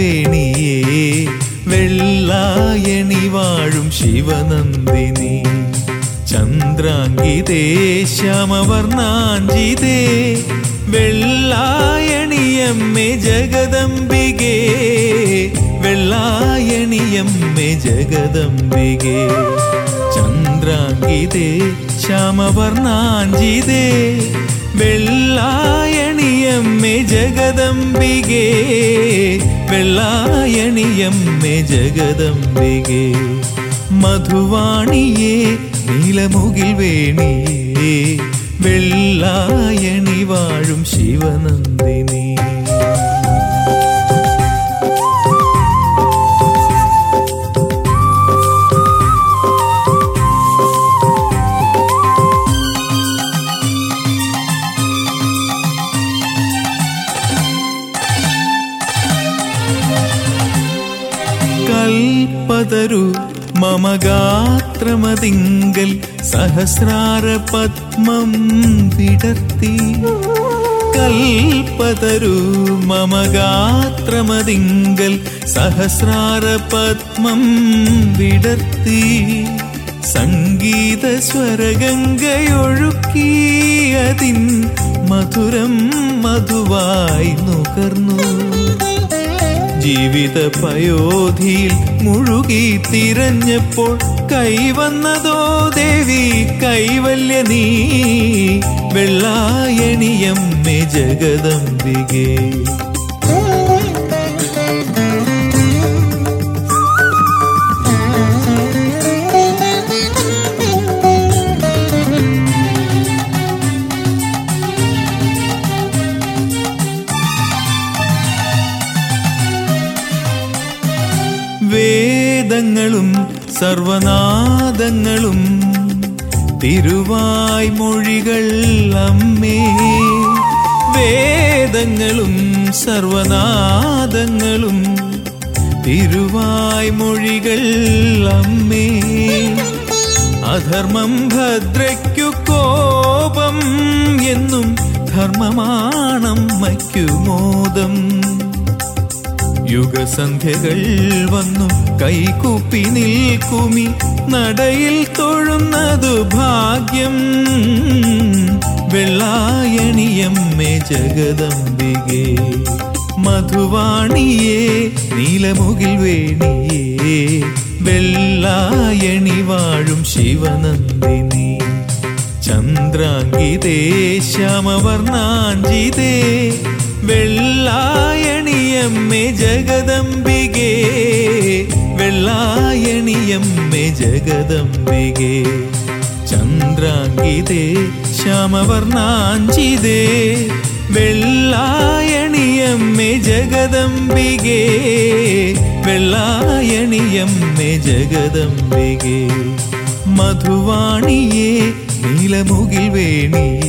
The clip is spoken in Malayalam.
വേണിയേ വെള്ളായണി വാഴും ശിവനന്ദിനി ചന്ദ്രാങ്കിതേ ശ്യാമവർണാഞ്ചിതേ വെള്ളായണിയമ്മേ ജഗദംബികേ വെള്ളായണിയമ്മേ ജഗദംബികേ ചന്ദ്രാങ്കിതേ ശ്യാമവർണാഞ്ചിതേ വെള്ളായണിയമ്മേ ജഗദംബികേ വെള്ളായണിയമ്മേ ജഗദംബികേ മധുവാണിയേ നീലമുകിൽ വേണിയേ വെള്ളായണി വാഴും ശിവനന്ദിനി കൽപ്പതരു മമ ഗാത്രമതിങ്കൽ സഹസ്രാര പത്മം വിടർത്തി കൽപ്പതരു മമ ഗാത്രമതിങ്കൽ സഹസ്രാര പത്മം വിടർത്തി സംഗീത സ്വരഗംഗയൊഴുക്കി അതിൻ മധുരം മധുവായി നുകർന്നു ജീവിത പയോധിയിൽ മുഴുകി തിരഞ്ഞപ്പോൾ കൈവന്നതോ ദേവി കൈവല്യ നീ വെള്ളായണിയമ്മേ ജഗദംബികേ വേദങ്ങളും സർവനാദങ്ങളും തിരുവായ് മൊഴികൾ അമ്മേ വേദങ്ങളും സർവനാദങ്ങളും തിരുവായ് മൊഴികൾ അമ്മേ അധർമ്മം ഭദ്രയ്ക്കു കോപം എന്നും ധർമ്മമാണമ്മയ്ക്കു മോദം യുഗസന്ധ്യകൾ വന്നു കൈകൂപ്പി നിൽക്കുമി നടയിൽ തൊഴുന്നതു ഭാഗ്യം വെള്ളായണിയമ്മേ ജഗദംബികേ മധുവാണിയേ നീലമുകിൽ വേണിയേ വെള്ളായണി വാഴും ശിവനന്ദിനി ചന്ദ്രാങ്കിതേ ശ്യാമവർണാഞ്ചിതേ വെള്ളായണിയമ്മേ ജഗദംബികേ വെള്ളായണിയമ്മേ ജഗദംബികേ ചന്ദ്രാങ്കിതേ ശ്യാമവർണാഞ്ചിതേ വെള്ളായണിയമ്മേ ജഗദംബികേ വെള്ളായണിയമ്മേ ജഗദംബികേ മധുവാണിയേ നീലമുകിൽ വേണിയേ